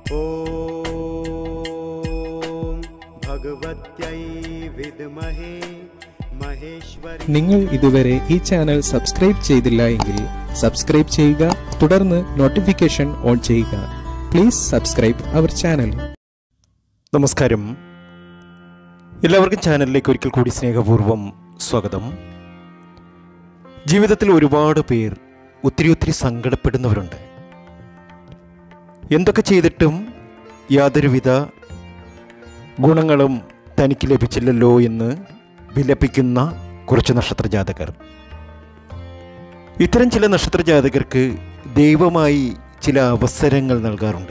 ॐ भगवत्यै विद्महे महेश्वरी നിങ്ങൾ ഇതുവരെ ഈ ചാനൽ സബ്സ്ക്രൈബ് ചെയ്തില്ല എങ്കിൽ സബ്സ്ക്രൈബ് ചെയ്യുക തുടർന്ന് നോട്ടിഫിക്കേഷൻ ഓൺ ചെയ്യുക പ്ലീസ് സബ്സ്ക്രൈബ് അവർ ചാനൽ നമസ്കാരം എല്ലാവർക്കും ചാനലിലേക്ക് ഒരിക്കൽ കൂടി സ്നേഹപൂർവ്വം സ്വാഗതം ജീവിതത്തിൽ ഒരുപാട് പേർ ഒത്തിരി ഒത്തിരി സങ്കടപ്പെടുന്നവരുണ്ട് എന്തൊക്കെ ചെയ്തിട്ടും യാതൊരുവിധ ഗുണങ്ങളും തനിക്ക് ലഭിച്ചില്ലല്ലോ എന്ന് വിലപിക്കുന്ന കുറച്ച് നക്ഷത്ര ജാതകർ ഇത്തരം ചില നക്ഷത്ര ജാതകർക്ക് ദൈവമായി ചില അവസരങ്ങൾ നൽകാറുണ്ട്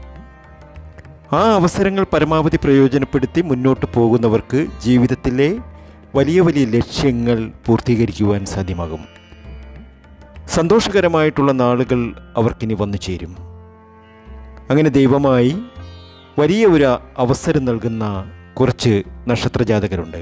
ആ അവസരങ്ങൾ പരമാവധി പ്രയോജനപ്പെടുത്തി മുന്നോട്ട് പോകുന്നവർക്ക് ജീവിതത്തിലെ വലിയ വലിയ ലക്ഷ്യങ്ങൾ പൂർത്തീകരിക്കുവാൻ സാധ്യമാകും സന്തോഷകരമായിട്ടുള്ള നാളുകൾ അവർക്കിനി വന്നു ചേരും അങ്ങനെ ദൈവമായി വലിയ ഒരു അവസരം നൽകുന്ന കുറച്ച് നക്ഷത്രജാതകരുണ്ട്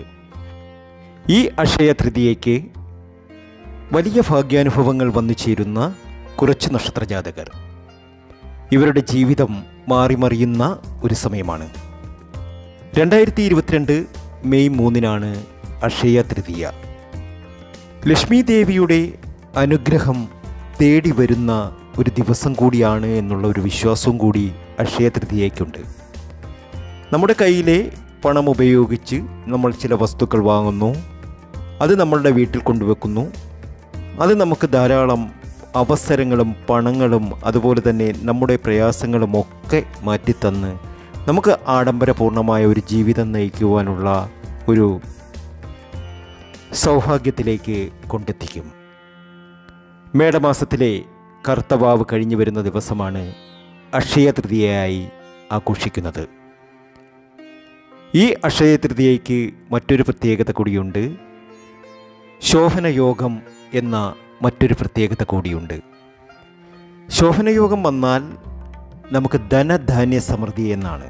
ഈ അക്ഷയ തൃതീയയ്ക്ക് വലിയ ഭാഗ്യാനുഭവങ്ങൾ വന്നു ചേരുന്ന കുറച്ച് നക്ഷത്രജാതകർ ഇവരുടെ ജീവിതം മാറിമറിയുന്ന ഒരു സമയമാണ് രണ്ടായിരത്തി ഇരുപത്തിരണ്ട് മെയ് മൂന്നിനാണ് അക്ഷയ തൃതീയ ലക്ഷ്മി ദേവിയുടെ അനുഗ്രഹം തേടി വരുന്ന ഒരു ദിവസം കൂടിയാണ് എന്നുള്ള ഒരു വിശ്വാസവും കൂടി അക്ഷയ തൃതീയയ്ക്കുണ്ട് നമ്മുടെ കയ്യിലെ പണം ഉപയോഗിച്ച് നമ്മൾ ചില വസ്തുക്കൾ വാങ്ങുന്നു അത് നമ്മളുടെ വീട്ടിൽ കൊണ്ടുവെക്കുന്നു അത് നമുക്ക് ധാരാളം അവസരങ്ങളും പണങ്ങളും അതുപോലെ തന്നെ നമ്മുടെ പ്രയാസങ്ങളും ഒക്കെ മാറ്റിത്തന്ന് നമുക്ക് ആഡംബരപൂർണമായ ഒരു ജീവിതം നയിക്കുവാനുള്ള ഒരു സൗഭാഗ്യത്തിലേക്ക് കൊണ്ടെത്തിക്കും മേടമാസത്തിലെ കർത്തവാവ് കഴിഞ്ഞു വരുന്ന ദിവസമാണ് അക്ഷയ തൃതീയയായി ആഘോഷിക്കുന്നത് ഈ അക്ഷയ തൃതീയയ്ക്ക് മറ്റൊരു പ്രത്യേകത കൂടിയുണ്ട് ശോഭനയോഗം എന്ന മറ്റൊരു പ്രത്യേകത കൂടിയുണ്ട് ശോഭനയോഗം വന്നാൽ നമുക്ക് ധനധാന്യ സമൃദ്ധി എന്നാണ്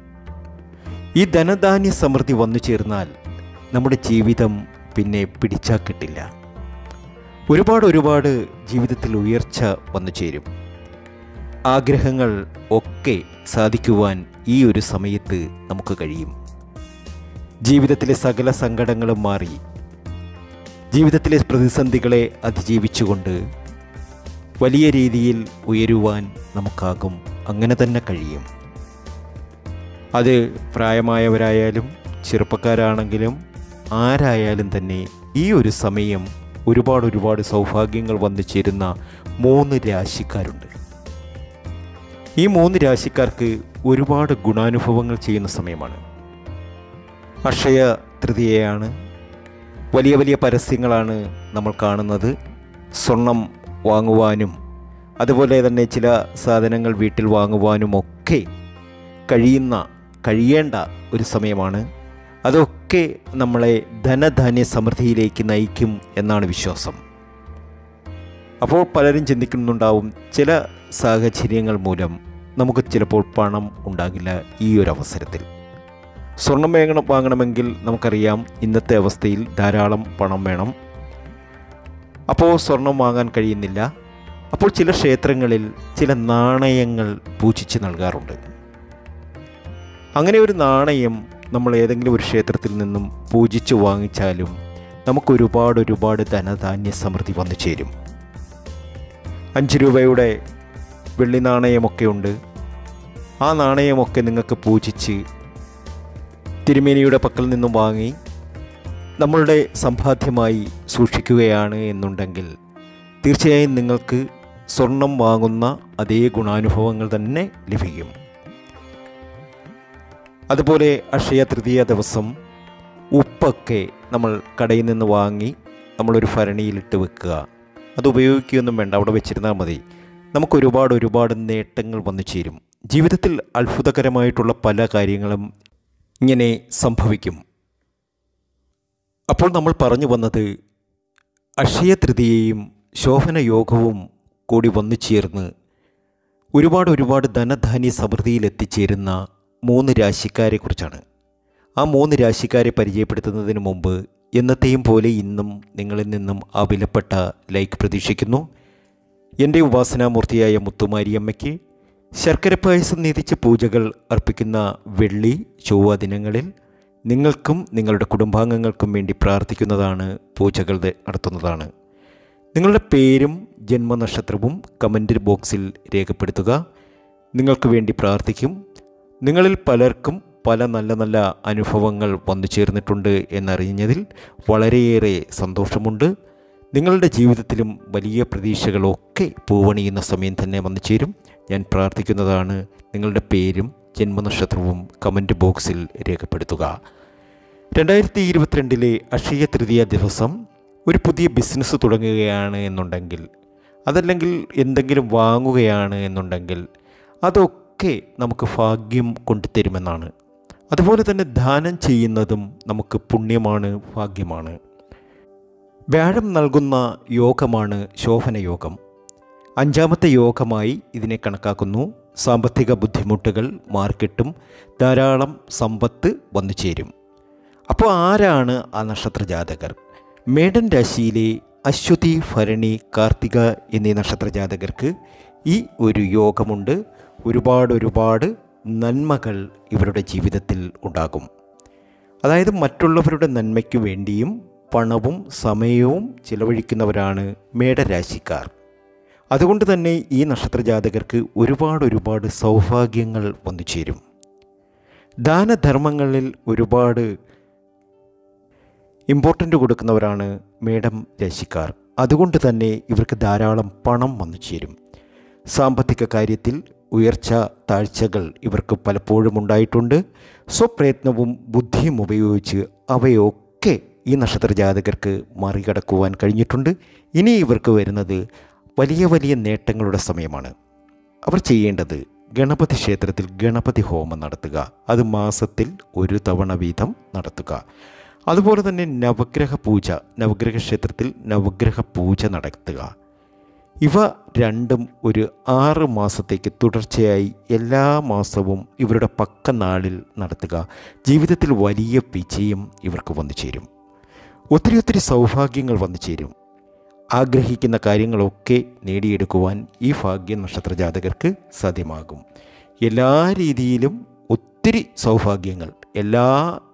ഈ ധനധാന്യ സമൃദ്ധി വന്നു ചേർന്നാൽ നമ്മുടെ ജീവിതം പിന്നെ പിടിച്ചാൽ കിട്ടില്ല ഒരുപാട് ഒരുപാട് ജീവിതത്തിൽ ഉയർച്ച വന്നു ചേരും ആഗ്രഹങ്ങൾ ഒക്കെ സാധിക്കുവാൻ ഈ ഒരു സമയത്ത് നമുക്ക് കഴിയും ജീവിതത്തിലെ സകല സങ്കടങ്ങളും മാറി ജീവിതത്തിലെ പ്രതിസന്ധികളെ അതിജീവിച്ചുകൊണ്ട് വലിയ രീതിയിൽ ഉയരുവാൻ നമുക്കാകും അങ്ങനെ തന്നെ കഴിയും അത് പ്രായമായവരായാലും ചെറുപ്പക്കാരാണെങ്കിലും ആരായാലും തന്നെ ഈ ഒരു സമയം ഒരുപാട് ഒരുപാട് സൗഭാഗ്യങ്ങൾ വന്നു ചേരുന്ന മൂന്ന് രാശിക്കാരുണ്ട് ഈ മൂന്ന് രാശിക്കാർക്ക് ഒരുപാട് ഗുണാനുഭവങ്ങൾ ചെയ്യുന്ന സമയമാണ് അക്ഷയ തൃതീയയാണ് വലിയ വലിയ പരസ്യങ്ങളാണ് നമ്മൾ കാണുന്നത് സ്വർണം വാങ്ങുവാനും അതുപോലെ തന്നെ ചില സാധനങ്ങൾ വീട്ടിൽ വാങ്ങുവാനും ഒക്കെ കഴിയുന്ന കഴിയേണ്ട ഒരു സമയമാണ് അതൊക്കെ നമ്മളെ ധനധാന്യ സമൃദ്ധിയിലേക്ക് നയിക്കും എന്നാണ് വിശ്വാസം അപ്പോൾ പലരും ചിന്തിക്കുന്നുണ്ടാവും ചില സാഹചര്യങ്ങൾ മൂലം നമുക്ക് ചിലപ്പോൾ പണം ഉണ്ടാകില്ല ഈ ഒരു അവസരത്തിൽ സ്വർണം വേണം വാങ്ങണമെങ്കിൽ നമുക്കറിയാം ഇന്നത്തെ അവസ്ഥയിൽ ധാരാളം പണം വേണം അപ്പോൾ സ്വർണം വാങ്ങാൻ കഴിയുന്നില്ല അപ്പോൾ ചില ക്ഷേത്രങ്ങളിൽ ചില നാണയങ്ങൾ പൂജിച്ച് നൽകാറുണ്ട് അങ്ങനെ ഒരു നാണയം നമ്മൾ ഏതെങ്കിലും ഒരു ക്ഷേത്രത്തിൽ നിന്നും പൂജിച്ച് വാങ്ങിച്ചാലും നമുക്ക് ഒരുപാട് ഒരുപാട് ധനധാന്യ സമൃദ്ധി വന്നു ചേരും അഞ്ച് രൂപയുടെ വെള്ളി നാണയമൊക്കെ ഉണ്ട് ആ നാണയമൊക്കെ നിങ്ങൾക്ക് പൂജിച്ച് തിരുമേനിയുടെ പക്കൽ നിന്നും വാങ്ങി നമ്മളുടെ സമ്പാദ്യമായി സൂക്ഷിക്കുകയാണ് എന്നുണ്ടെങ്കിൽ തീർച്ചയായും നിങ്ങൾക്ക് സ്വർണം വാങ്ങുന്ന അതേ ഗുണാനുഭവങ്ങൾ തന്നെ ലഭിക്കും അതുപോലെ അക്ഷയ തൃതീയ ദിവസം ഉപ്പൊക്കെ നമ്മൾ കടയിൽ നിന്ന് വാങ്ങി നമ്മളൊരു ഭരണിയിലിട്ട് വെക്കുക അത് ഉപയോഗിക്കുകയൊന്നും വേണ്ട അവിടെ വെച്ചിരുന്നാൽ മതി നമുക്ക് ഒരുപാട് ഒരുപാട് നേട്ടങ്ങൾ വന്നു ചേരും ജീവിതത്തിൽ അത്ഭുതകരമായിട്ടുള്ള പല കാര്യങ്ങളും ഇങ്ങനെ സംഭവിക്കും അപ്പോൾ നമ്മൾ പറഞ്ഞു വന്നത് അക്ഷയ തൃതീയയും ശോഭന യോഗവും കൂടി വന്നു ചേർന്ന് ഒരുപാട് ഒരുപാട് ധനധാന്യ സമൃദ്ധിയിൽ എത്തിച്ചേരുന്ന മൂന്ന് രാശിക്കാരെക്കുറിച്ചാണ് ആ മൂന്ന് രാശിക്കാരെ പരിചയപ്പെടുത്തുന്നതിന് മുമ്പ് എന്നത്തെയും പോലെ ഇന്നും നിങ്ങളിൽ നിന്നും ആ വിലപ്പെട്ട ലൈക്ക് പ്രതീക്ഷിക്കുന്നു എൻ്റെ ഉപാസനാമൂർത്തിയായ മുത്തുമാരിയമ്മയ്ക്ക് ശർക്കര പായസം നീതിച്ച പൂജകൾ അർപ്പിക്കുന്ന വെള്ളി ചൊവ്വ ദിനങ്ങളിൽ നിങ്ങൾക്കും നിങ്ങളുടെ കുടുംബാംഗങ്ങൾക്കും വേണ്ടി പ്രാർത്ഥിക്കുന്നതാണ് പൂജകൾ ത- നടത്തുന്നതാണ് നിങ്ങളുടെ പേരും ജന്മനക്ഷത്രവും കമൻറ്റ് ബോക്സിൽ രേഖപ്പെടുത്തുക നിങ്ങൾക്ക് വേണ്ടി പ്രാർത്ഥിക്കും നിങ്ങളിൽ പലർക്കും പല നല്ല നല്ല അനുഭവങ്ങൾ വന്നു ചേർന്നിട്ടുണ്ട് എന്നറിഞ്ഞതിൽ വളരെയേറെ സന്തോഷമുണ്ട് നിങ്ങളുടെ ജീവിതത്തിലും വലിയ പ്രതീക്ഷകളൊക്കെ പൂവണിയുന്ന സമയം തന്നെ വന്നു ചേരും ഞാൻ പ്രാർത്ഥിക്കുന്നതാണ് നിങ്ങളുടെ പേരും ജന്മനക്ഷത്രവും കമൻറ്റ് ബോക്സിൽ രേഖപ്പെടുത്തുക രണ്ടായിരത്തി ഇരുപത്തിരണ്ടിലെ അക്ഷയ തൃതീയ ദിവസം ഒരു പുതിയ ബിസിനസ് തുടങ്ങുകയാണ് എന്നുണ്ടെങ്കിൽ അതല്ലെങ്കിൽ എന്തെങ്കിലും വാങ്ങുകയാണ് എന്നുണ്ടെങ്കിൽ അതൊക്കെ നമുക്ക് ഭാഗ്യം കൊണ്ടുതരുമെന്നാണ് അതുപോലെ തന്നെ ദാനം ചെയ്യുന്നതും നമുക്ക് പുണ്യമാണ് ഭാഗ്യമാണ് വ്യാഴം നൽകുന്ന യോഗമാണ് ശോഭന യോഗം അഞ്ചാമത്തെ യോഗമായി ഇതിനെ കണക്കാക്കുന്നു സാമ്പത്തിക ബുദ്ധിമുട്ടുകൾ മാർക്കറ്റും ധാരാളം സമ്പത്ത് വന്നു ചേരും അപ്പോൾ ആരാണ് ആ നക്ഷത്ര ജാതകർ മേടൻ രാശിയിലെ അശ്വതി ഭരണി കാർത്തിക എന്നീ നക്ഷത്ര ജാതകർക്ക് ഈ ഒരു യോഗമുണ്ട് ഒരുപാട് ഒരുപാട് നന്മകൾ ഇവരുടെ ജീവിതത്തിൽ ഉണ്ടാകും അതായത് മറ്റുള്ളവരുടെ നന്മയ്ക്ക് വേണ്ടിയും പണവും സമയവും ചിലവഴിക്കുന്നവരാണ് മേടരാശിക്കാർ അതുകൊണ്ട് തന്നെ ഈ നക്ഷത്ര ജാതകർക്ക് ഒരുപാട് ഒരുപാട് സൗഭാഗ്യങ്ങൾ വന്നു ചേരും ദാനധർമ്മങ്ങളിൽ ഒരുപാട് ഇമ്പോർട്ടൻ്റ് കൊടുക്കുന്നവരാണ് മേഡം രാശിക്കാർ അതുകൊണ്ട് തന്നെ ഇവർക്ക് ധാരാളം പണം വന്നു ചേരും സാമ്പത്തിക കാര്യത്തിൽ ഉയർച്ച താഴ്ചകൾ ഇവർക്ക് പലപ്പോഴും ഉണ്ടായിട്ടുണ്ട് സ്വപ്രയത്നവും ബുദ്ധിയും ഉപയോഗിച്ച് അവയൊക്കെ ഈ നക്ഷത്ര ജാതകർക്ക് മറികടക്കുവാൻ കഴിഞ്ഞിട്ടുണ്ട് ഇനി ഇവർക്ക് വരുന്നത് വലിയ വലിയ നേട്ടങ്ങളുടെ സമയമാണ് അവർ ചെയ്യേണ്ടത് ഗണപതി ക്ഷേത്രത്തിൽ ഗണപതി ഹോമം നടത്തുക അത് മാസത്തിൽ ഒരു തവണ വീതം നടത്തുക അതുപോലെ തന്നെ നവഗ്രഹ പൂജ നവഗ്രഹ ക്ഷേത്രത്തിൽ നവഗ്രഹ പൂജ നടത്തുക ഇവ രണ്ടും ഒരു ആറ് മാസത്തേക്ക് തുടർച്ചയായി എല്ലാ മാസവും ഇവരുടെ പക്ക നാളിൽ നടത്തുക ജീവിതത്തിൽ വലിയ വിജയം ഇവർക്ക് വന്നു ചേരും ഒത്തിരി ഒത്തിരി സൗഭാഗ്യങ്ങൾ വന്നു ചേരും ആഗ്രഹിക്കുന്ന കാര്യങ്ങളൊക്കെ നേടിയെടുക്കുവാൻ ഈ ഭാഗ്യ നക്ഷത്ര ജാതകർക്ക് സാധ്യമാകും എല്ലാ രീതിയിലും ഒത്തിരി സൗഭാഗ്യങ്ങൾ എല്ലാ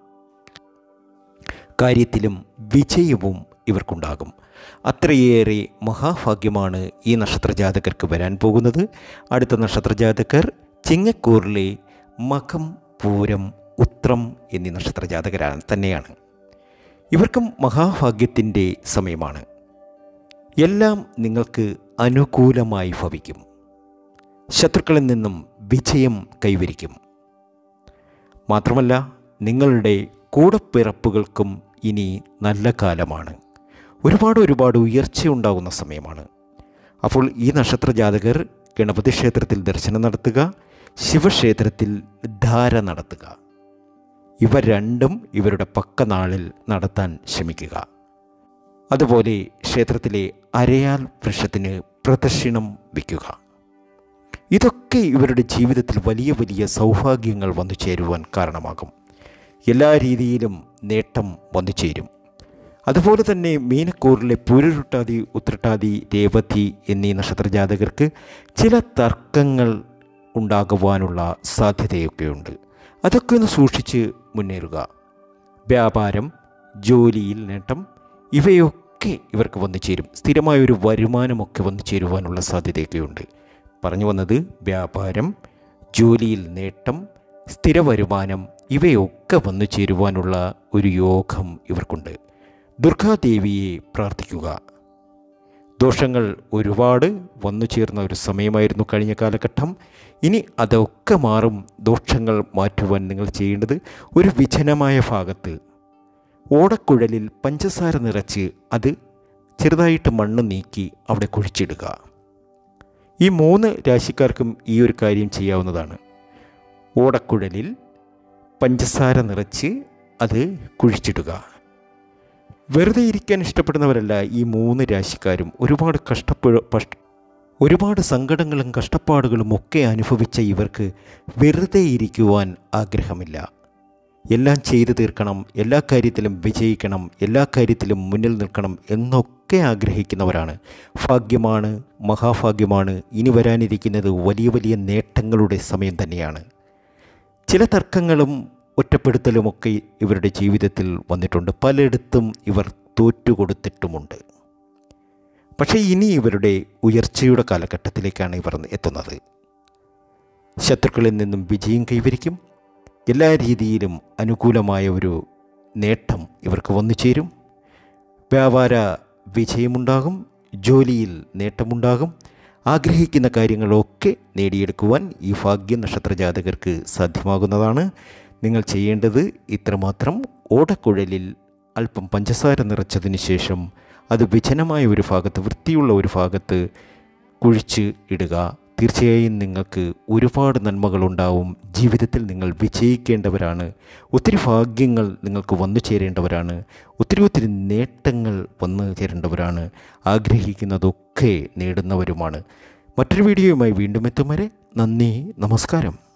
കാര്യത്തിലും വിജയവും ഇവർക്കുണ്ടാകും അത്രയേറെ മഹാഭാഗ്യമാണ് ഈ നക്ഷത്ര ജാതകർക്ക് വരാൻ പോകുന്നത് അടുത്ത നക്ഷത്ര ജാതകർ ചിങ്ങക്കൂറിലെ മകം പൂരം ഉത്രം എന്നീ നക്ഷത്ര ജാതകരാണ് തന്നെയാണ് ഇവർക്കും മഹാഭാഗ്യത്തിൻ്റെ സമയമാണ് എല്ലാം നിങ്ങൾക്ക് അനുകൂലമായി ഭവിക്കും ശത്രുക്കളിൽ നിന്നും വിജയം കൈവരിക്കും മാത്രമല്ല നിങ്ങളുടെ കൂടപ്പിറപ്പുകൾക്കും ഇനി നല്ല കാലമാണ് ഒരുപാട് ഒരുപാട് ഉയർച്ചയുണ്ടാകുന്ന സമയമാണ് അപ്പോൾ ഈ നക്ഷത്ര ജാതകർ ഗണപതി ക്ഷേത്രത്തിൽ ദർശനം നടത്തുക ശിവക്ഷേത്രത്തിൽ ധാര നടത്തുക ഇവ രണ്ടും ഇവരുടെ പക്ക നാളിൽ നടത്താൻ ശ്രമിക്കുക അതുപോലെ ക്ഷേത്രത്തിലെ അരയാൽ വൃക്ഷത്തിന് പ്രദക്ഷിണം വയ്ക്കുക ഇതൊക്കെ ഇവരുടെ ജീവിതത്തിൽ വലിയ വലിയ സൗഭാഗ്യങ്ങൾ വന്നു ചേരുവാൻ കാരണമാകും എല്ലാ രീതിയിലും നേട്ടം വന്നു ചേരും അതുപോലെ തന്നെ മീനക്കൂറിലെ പുരുരുട്ടാതി ഉത്രട്ടാതി രേവതി എന്നീ നക്ഷത്ര ജാതകർക്ക് ചില തർക്കങ്ങൾ ഉണ്ടാകുവാനുള്ള സാധ്യതയൊക്കെയുണ്ട് അതൊക്കെ ഒന്ന് സൂക്ഷിച്ച് മുന്നേറുക വ്യാപാരം ജോലിയിൽ നേട്ടം ഇവയൊക്കെ ഇവർക്ക് വന്നു ചേരും സ്ഥിരമായൊരു വരുമാനമൊക്കെ വന്നു ചേരുവാനുള്ള സാധ്യതയൊക്കെയുണ്ട് പറഞ്ഞു വന്നത് വ്യാപാരം ജോലിയിൽ നേട്ടം സ്ഥിര വരുമാനം ഇവയൊക്കെ വന്നു ചേരുവാനുള്ള ഒരു യോഗം ഇവർക്കുണ്ട് ദുർഗാദേവിയെ പ്രാർത്ഥിക്കുക ദോഷങ്ങൾ ഒരുപാട് വന്നു ചേർന്ന ഒരു സമയമായിരുന്നു കഴിഞ്ഞ കാലഘട്ടം ഇനി അതൊക്കെ മാറും ദോഷങ്ങൾ മാറ്റുവാൻ നിങ്ങൾ ചെയ്യേണ്ടത് ഒരു വിജനമായ ഭാഗത്ത് ഓടക്കുഴലിൽ പഞ്ചസാര നിറച്ച് അത് ചെറുതായിട്ട് മണ്ണ് നീക്കി അവിടെ കുഴിച്ചിടുക ഈ മൂന്ന് രാശിക്കാർക്കും ഈ ഒരു കാര്യം ചെയ്യാവുന്നതാണ് ഓടക്കുഴലിൽ പഞ്ചസാര നിറച്ച് അത് കുഴിച്ചിടുക വെറുതെ ഇരിക്കാൻ ഇഷ്ടപ്പെടുന്നവരല്ല ഈ മൂന്ന് രാശിക്കാരും ഒരുപാട് കഷ്ടപ്പെ പഷ്- ഒരുപാട് സങ്കടങ്ങളും കഷ്ടപ്പാടുകളും ഒക്കെ അനുഭവിച്ച ഇവർക്ക് വെറുതെ ഇരിക്കുവാൻ ആഗ്രഹമില്ല എല്ലാം ചെയ്തു തീർക്കണം എല്ലാ കാര്യത്തിലും വിജയിക്കണം എല്ലാ കാര്യത്തിലും മുന്നിൽ നിൽക്കണം എന്നൊക്കെ ആഗ്രഹിക്കുന്നവരാണ് ഭാഗ്യമാണ് മഹാഭാഗ്യമാണ് ഇനി വരാനിരിക്കുന്നത് വലിയ വലിയ നേട്ടങ്ങളുടെ സമയം തന്നെയാണ് ചില തർക്കങ്ങളും ഒറ്റപ്പെടുത്തലുമൊക്കെ ഇവരുടെ ജീവിതത്തിൽ വന്നിട്ടുണ്ട് പലയിടത്തും ഇവർ തോറ്റുകൊടുത്തിട്ടുമുണ്ട് പക്ഷേ ഇനി ഇവരുടെ ഉയർച്ചയുടെ കാലഘട്ടത്തിലേക്കാണ് ഇവർ എത്തുന്നത് ശത്രുക്കളിൽ നിന്നും വിജയം കൈവരിക്കും എല്ലാ രീതിയിലും അനുകൂലമായ ഒരു നേട്ടം ഇവർക്ക് വന്നു ചേരും വ്യാപാര വിജയമുണ്ടാകും ജോലിയിൽ നേട്ടമുണ്ടാകും ആഗ്രഹിക്കുന്ന കാര്യങ്ങളൊക്കെ നേടിയെടുക്കുവാൻ ഈ ഭാഗ്യ നക്ഷത്ര ജാതകർക്ക് സാധ്യമാകുന്നതാണ് നിങ്ങൾ ചെയ്യേണ്ടത് ഇത്രമാത്രം ഓടക്കുഴലിൽ അല്പം പഞ്ചസാര നിറച്ചതിന് ശേഷം അത് വിജനമായ ഒരു ഭാഗത്ത് വൃത്തിയുള്ള ഒരു ഭാഗത്ത് കുഴിച്ച് ഇടുക തീർച്ചയായും നിങ്ങൾക്ക് ഒരുപാട് നന്മകളുണ്ടാവും ജീവിതത്തിൽ നിങ്ങൾ വിജയിക്കേണ്ടവരാണ് ഒത്തിരി ഭാഗ്യങ്ങൾ നിങ്ങൾക്ക് വന്നു ചേരേണ്ടവരാണ് ഒത്തിരി ഒത്തിരി നേട്ടങ്ങൾ വന്നു ചേരേണ്ടവരാണ് ആഗ്രഹിക്കുന്നതൊക്കെ നേടുന്നവരുമാണ് മറ്റൊരു വീഡിയോയുമായി വീണ്ടും എത്തും വരെ നന്ദി നമസ്കാരം